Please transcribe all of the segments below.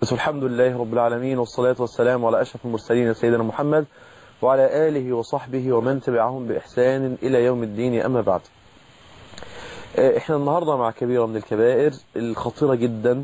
بس الحمد لله رب العالمين والصلاة والسلام على أشرف المرسلين سيدنا محمد وعلى آله وصحبه ومن تبعهم بإحسان إلى يوم الدين أما بعد احنا النهاردة مع كبيرة من الكبائر الخطيرة جدا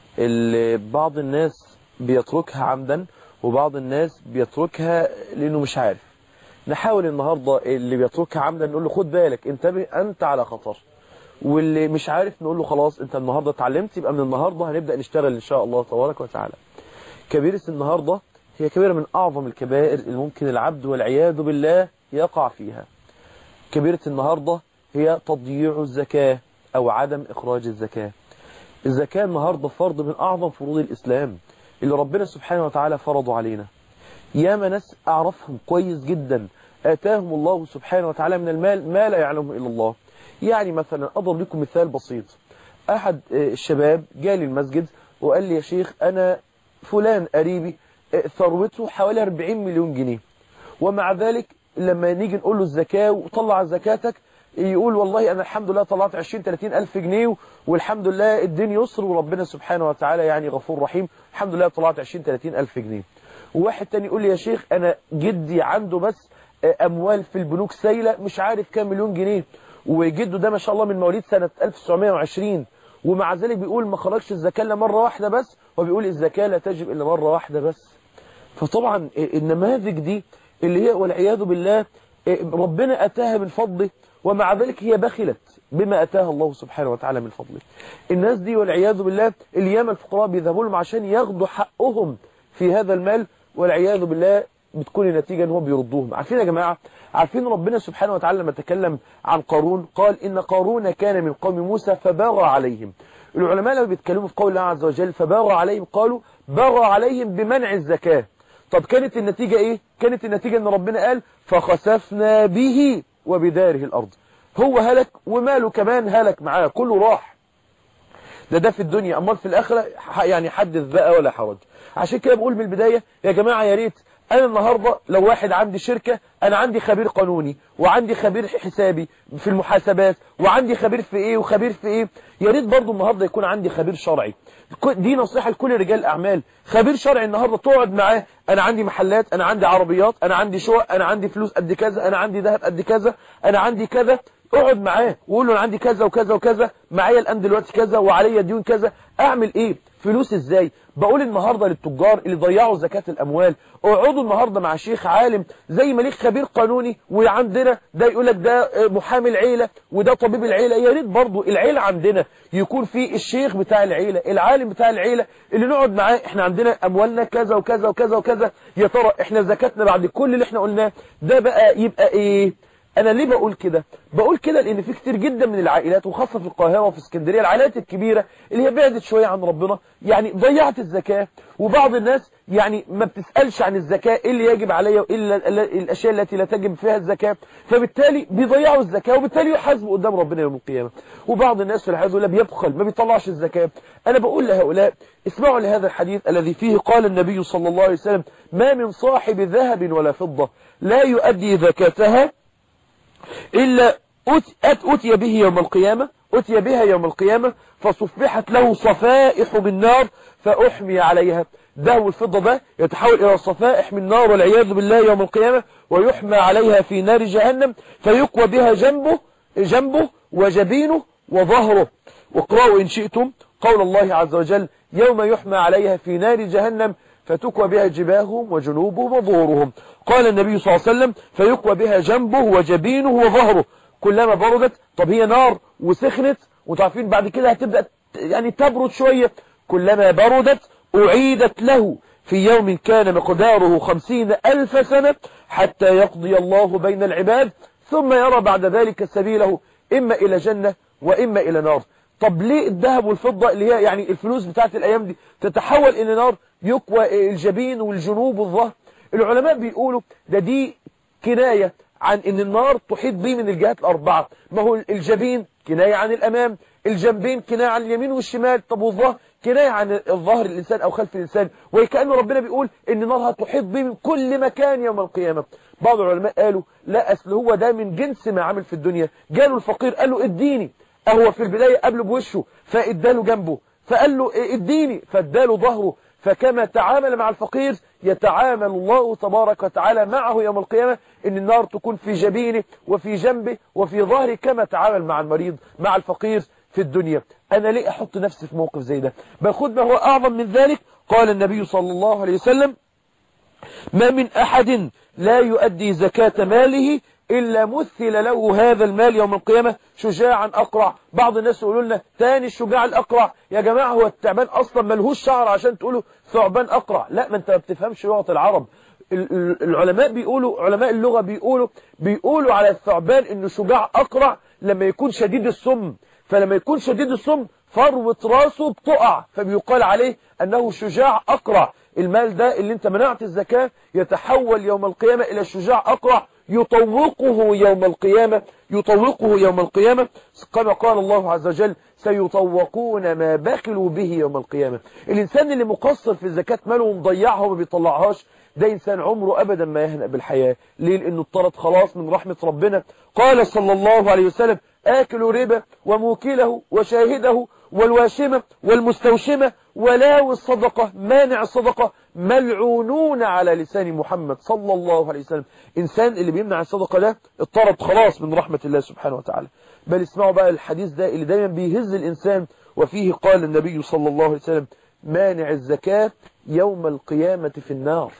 اللي بعض الناس بيتركها عمدا وبعض الناس بيتركها لأنه مش عارف نحاول النهاردة اللي بيتركها عمدا نقول له خد بالك انتبه أنت على خطر واللي مش عارف نقول له خلاص انت النهاردة اتعلمت يبقى من النهاردة هنبدأ نشتغل ان شاء الله تبارك وتعالى كبيرة النهاردة هي كبيرة من اعظم الكبائر اللي ممكن العبد والعياذ بالله يقع فيها كبيرة النهاردة هي تضييع الزكاة او عدم اخراج الزكاة الزكاة النهاردة فرض من اعظم فروض الاسلام اللي ربنا سبحانه وتعالى فرضه علينا ياما ناس اعرفهم كويس جدا اتاهم الله سبحانه وتعالى من المال ما لا يعلمه الا الله يعني مثلا أضرب لكم مثال بسيط أحد الشباب جالي المسجد وقال لي يا شيخ أنا فلان قريبي ثروته حوالي 40 مليون جنيه ومع ذلك لما نيجي نقول له الزكاة وطلع زكاتك يقول والله أنا الحمد لله طلعت 20 30 ألف جنيه والحمد لله الدين يسر وربنا سبحانه وتعالى يعني غفور رحيم الحمد لله طلعت 20 30 ألف جنيه وواحد تاني يقول لي يا شيخ أنا جدي عنده بس أموال في البنوك سايلة مش عارف كام مليون جنيه وجده ده ما شاء الله من مواليد سنة 1920 ومع ذلك بيقول ما خرجش الزكاة إلا مرة واحدة بس وبيقول الزكاة لا تجب إلا مرة واحدة بس فطبعا النماذج دي اللي هي والعياذ بالله ربنا أتاها من فضله ومع ذلك هي بخلت بما أتاها الله سبحانه وتعالى من فضله الناس دي والعياذ بالله الياما الفقراء بيذهبوا لهم عشان ياخدوا حقهم في هذا المال والعياذ بالله بتكون النتيجة ان هو بيردوهم عارفين يا جماعة عارفين ربنا سبحانه وتعالى لما تكلم عن قارون قال إن قارون كان من قوم موسى فباغى عليهم العلماء لما بيتكلموا في قول الله عز وجل فباغى عليهم قالوا باغى عليهم بمنع الزكاة طب كانت النتيجة ايه كانت النتيجة ان ربنا قال فخسفنا به وبداره الارض هو هلك وماله كمان هلك معاه كله راح ده ده في الدنيا امال في الاخرة يعني حدث بقى ولا حرج عشان كده بقول من البداية يا جماعة يا ريت انا النهاردة لو واحد عندي شركة انا عندي خبير قانوني وعندي خبير حسابي في المحاسبات وعندي خبير في ايه وخبير في ايه يا ريت برضو النهاردة يكون عندي خبير شرعي دي نصيحة لكل رجال الاعمال خبير شرعي النهاردة تقعد معاه انا عندي محلات انا عندي عربيات انا عندي شقق انا عندي فلوس قد كذا انا عندي ذهب قد كذا انا عندي كذا اقعد معاه وقول له انا عندي كذا وكذا وكذا معايا الان دلوقتي كذا وعليا ديون كذا اعمل ايه فلوس ازاي بقول النهاردة للتجار اللي ضيعوا زكاة الاموال اقعدوا النهاردة مع شيخ عالم زي ما ليك خبير قانوني وعندنا ده يقول لك ده محامي العيلة وده طبيب العيلة يا ريت برضو العيلة عندنا يكون في الشيخ بتاع العيلة العالم بتاع العيلة اللي نقعد معاه احنا عندنا اموالنا كذا وكذا وكذا وكذا يا ترى احنا زكاتنا بعد كل اللي احنا قلناه ده بقى يبقى ايه انا ليه بقول كده بقول كده لان في كتير جدا من العائلات وخاصة في القاهرة وفي اسكندرية العائلات الكبيرة اللي هي بعدت شوية عن ربنا يعني ضيعت الزكاة وبعض الناس يعني ما بتسألش عن الزكاة ايه اللي يجب عليها وايه الاشياء التي لا تجب فيها الزكاة فبالتالي بيضيعوا الزكاة وبالتالي يحاسبوا قدام ربنا يوم القيامة وبعض الناس في الحديث يقول بيبخل ما بيطلعش الزكاة انا بقول لهؤلاء اسمعوا لهذا الحديث الذي فيه قال النبي صلى الله عليه وسلم ما من صاحب ذهب ولا فضة لا يؤدي زكاتها إلا أتي به يوم القيامة أتي بها يوم القيامة فصفحت له صفائح من نار فأحمي عليها ده والفضة ده يتحول إلى صفائح من نار والعياذ بالله يوم القيامة ويحمى عليها في نار جهنم فيقوى بها جنبه جنبه وجبينه وظهره واقرأوا إن شئتم قول الله عز وجل يوم يحمى عليها في نار جهنم فتكوى بها جباههم وجنوبهم وظهورهم قال النبي صلى الله عليه وسلم فيكوى بها جنبه وجبينه وظهره كلما بردت طب هي نار وسخنت وتعرفين بعد كده هتبدأ يعني تبرد شوية كلما بردت أعيدت له في يوم كان مقداره خمسين ألف سنة حتى يقضي الله بين العباد ثم يرى بعد ذلك سبيله إما إلى جنة وإما إلى نار طب ليه الذهب والفضة اللي هي يعني الفلوس بتاعت الأيام دي تتحول إلى نار يقوى الجبين والجنوب والظهر العلماء بيقولوا ده دي كناية عن ان النار تحيط به من الجهات الاربعة ما هو الجبين كناية عن الامام الجنبين كناية عن اليمين والشمال طب والظهر كناية عن الظهر الانسان او خلف الانسان وكأن ربنا بيقول ان النار هتحيط به من كل مكان يوم القيامة بعض العلماء قالوا لا اصل هو ده من جنس ما عمل في الدنيا جاله الفقير قال له اديني اهو في البداية قبله بوشه فاداله جنبه فقال له اديني فاداله ظهره فكما تعامل مع الفقير يتعامل الله تبارك وتعالى معه يوم القيامة ان النار تكون في جبينه وفي جنبه وفي ظهره كما تعامل مع المريض مع الفقير في الدنيا أنا ليه أحط نفسي في موقف زي ده باخد ما هو أعظم من ذلك قال النبي صلى الله عليه وسلم ما من أحد لا يؤدي زكاة ماله إلا مثل له هذا المال يوم القيامة شجاعا أقرع بعض الناس يقولوا لنا تاني الشجاع الأقرع يا جماعة هو التعبان أصلا ملهوش شعر عشان تقولوا ثعبان أقرع لا ما أنت ما بتفهمش لغة العرب العلماء بيقولوا علماء اللغة بيقولوا بيقولوا على الثعبان إنه شجاع أقرع لما يكون شديد السم فلما يكون شديد السم فروة راسه بتقع فبيقال عليه أنه شجاع أقرع المال ده اللي انت منعت الزكاة يتحول يوم القيامة إلى شجاع أقرع يطوقه يوم القيامة يطوقه يوم القيامة كما قال الله عز وجل سيطوقون ما بخلوا به يوم القيامة الإنسان اللي مقصر في الزكاة ماله ومضيعها وما بيطلعهاش ده إنسان عمره أبدا ما يهنأ بالحياة ليه لأنه اضطرد خلاص من رحمة ربنا قال صلى الله عليه وسلم آكل ربا وموكله وشاهده والواشمة والمستوشمة ولاو الصدقة مانع الصدقة ملعونون على لسان محمد صلى الله عليه وسلم إنسان اللي بيمنع الصدقة ده اضطرد خلاص من رحمة الله سبحانه وتعالى بل اسمعوا بقى الحديث ده اللي دايما بيهز الإنسان وفيه قال النبي صلى الله عليه وسلم مانع الزكاة يوم القيامة في النار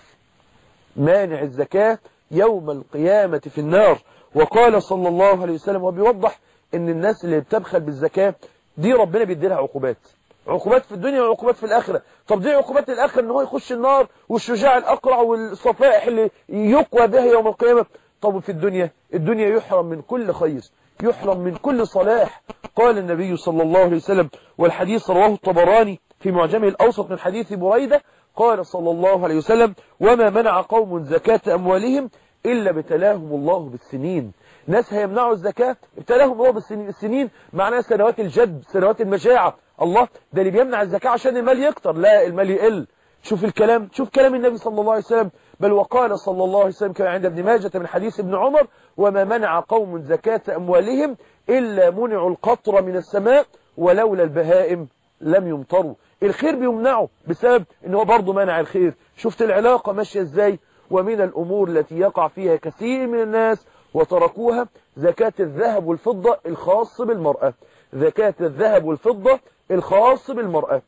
مانع الزكاة يوم القيامة في النار وقال صلى الله عليه وسلم وبيوضح ان الناس اللي بتبخل بالزكاة دي ربنا بيدي لها عقوبات عقوبات في الدنيا وعقوبات في الآخرة طب دي عقوبات الآخرة ان هو يخش النار والشجاع الأقرع والصفائح اللي يقوى بها يوم القيامة طب في الدنيا الدنيا يحرم من كل خير يحرم من كل صلاح قال النبي صلى الله عليه وسلم والحديث رواه الطبراني في معجمه الأوسط من حديث بريدة قال صلى الله عليه وسلم وما منع قوم زكاة أموالهم إلا ابتلاهم الله بالسنين ناس هيمنعوا الزكاة ابتلاهم الله بالسنين السنين معناها سنوات الجد سنوات المجاعة الله ده اللي بيمنع الزكاة عشان المال يكتر لا المال يقل شوف الكلام شوف كلام النبي صلى الله عليه وسلم بل وقال صلى الله عليه وسلم كما عند ابن ماجة من حديث ابن عمر وما منع قوم زكاة أموالهم إلا منعوا القطر من السماء ولولا البهائم لم يمطروا الخير بيمنعه بسبب ان هو برضه منع الخير شفت العلاقة ماشية ازاي ومن الأمور التي يقع فيها كثير من الناس وتركوها زكاة الذهب والفضة الخاص بالمرأة زكاة الذهب والفضة الخاص بالمرأة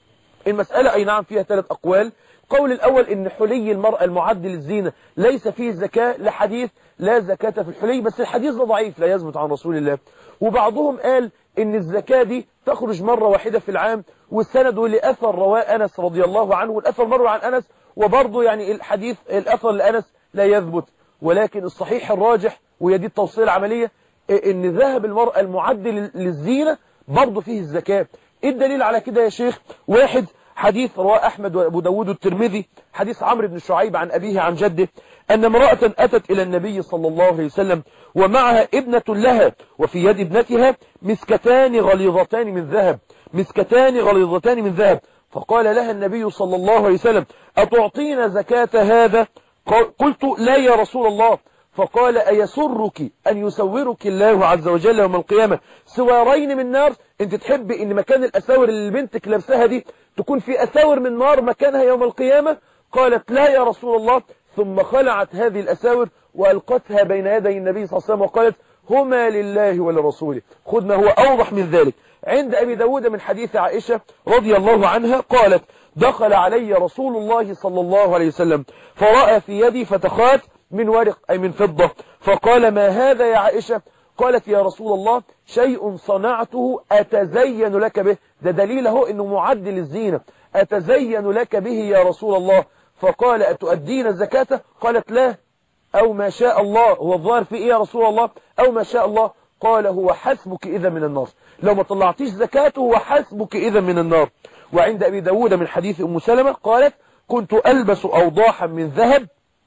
المسألة أي نعم فيها ثلاث أقوال القول الأول إن حلي المرأة المعد للزينة ليس فيه زكاة لحديث لا زكاة في الحلي بس الحديث ده ضعيف لا يثبت عن رسول الله وبعضهم قال إن الزكاة دي تخرج مرة واحدة في العام والسند لأثر رواه أنس رضي الله عنه والأثر مر عن أنس وبرضه يعني الحديث الأثر لأنس لا يثبت ولكن الصحيح الراجح وهي دي التوصيل العملية ان ذهب المرأة المعد للزينة برضه فيه الزكاة ايه الدليل على كده يا شيخ واحد حديث رواه أحمد وأبو داود الترمذي حديث عمرو بن شعيب عن أبيه عن جده أن امرأة أتت إلى النبي صلى الله عليه وسلم ومعها ابنة لها وفي يد ابنتها مسكتان غليظتان من ذهب مسكتان غليظتان من ذهب فقال لها النبي صلى الله عليه وسلم أتعطين زكاة هذا قلت لا يا رسول الله فقال أيسرك أن يسورك الله عز وجل يوم القيامة سوارين من نار انت تحب ان مكان الأساور اللي بنتك لابسها دي تكون في أساور من نار مكانها يوم القيامة قالت لا يا رسول الله ثم خلعت هذه الأساور وألقتها بين يدي النبي صلى الله عليه وسلم وقالت هما لله ولرسوله خذ ما هو أوضح من ذلك عند أبي داود من حديث عائشة رضي الله عنها قالت دخل علي رسول الله صلى الله عليه وسلم فرأى في يدي فتخات من ورق أي من فضة فقال ما هذا يا عائشة قالت يا رسول الله شيء صنعته أتزين لك به ده دليل هو أنه معدل الزينة أتزين لك به يا رسول الله فقال أتؤدين الزكاة قالت لا أو ما شاء الله هو الظاهر في إيه يا رسول الله أو ما شاء الله قال هو حسبك إذا من النار لو ما طلعتيش زكاته هو حسبك إذا من النار وعند أبي داود من حديث أم سلمة قالت كنت ألبس أوضاحا من ذهب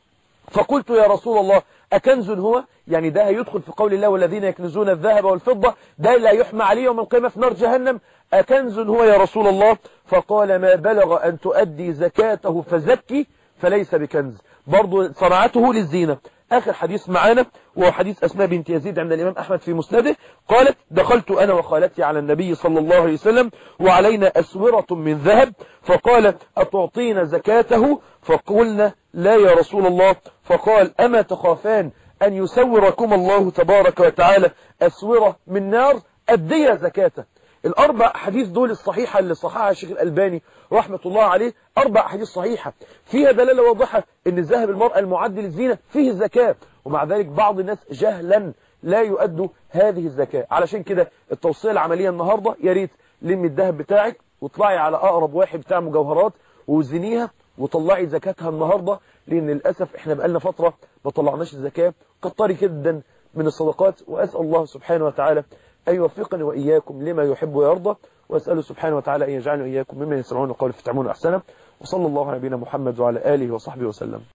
فقلت يا رسول الله أكنز هو يعني ده هيدخل في قول الله والذين يكنزون الذهب والفضة ده لا يحمى عليه يوم القيامة في نار جهنم أكنز هو يا رسول الله فقال ما بلغ أن تؤدي زكاته فزكي فليس بكنز برضو صنعته للزينة آخر حديث معانا وهو حديث أسماء بنت يزيد عند الإمام أحمد في مسنده قالت دخلت أنا وخالتي على النبي صلى الله عليه وسلم وعلينا أسورة من ذهب فقال أتعطينا زكاته فقلنا لا يا رسول الله فقال أما تخافان أن يسوركم الله تبارك وتعالى أسورة من نار أدي زكاته الأربع حديث دول الصحيحة اللي صححها الشيخ الألباني رحمة الله عليه أربع حديث صحيحة فيها دلالة واضحة أن الذهب المرأة المعد للزينة فيه الزكاة ومع ذلك بعض الناس جهلا لا يؤدوا هذه الزكاة علشان كده التوصية العملية النهاردة يا ريت لمي الذهب بتاعك واطلعي على أقرب واحد بتاع مجوهرات ووزنيها وطلعي زكاتها النهاردة لأن للأسف احنا بقالنا فترة ما طلعناش الزكاة كتري جدا من الصدقات وأسأل الله سبحانه وتعالى أن يوفقني وإياكم لما يحب ويرضى وأسأله سبحانه وتعالى أن يجعلني وإياكم ممن يسمعون القول فتعمون أحسنه وصلى الله على نبينا محمد وعلى آله وصحبه وسلم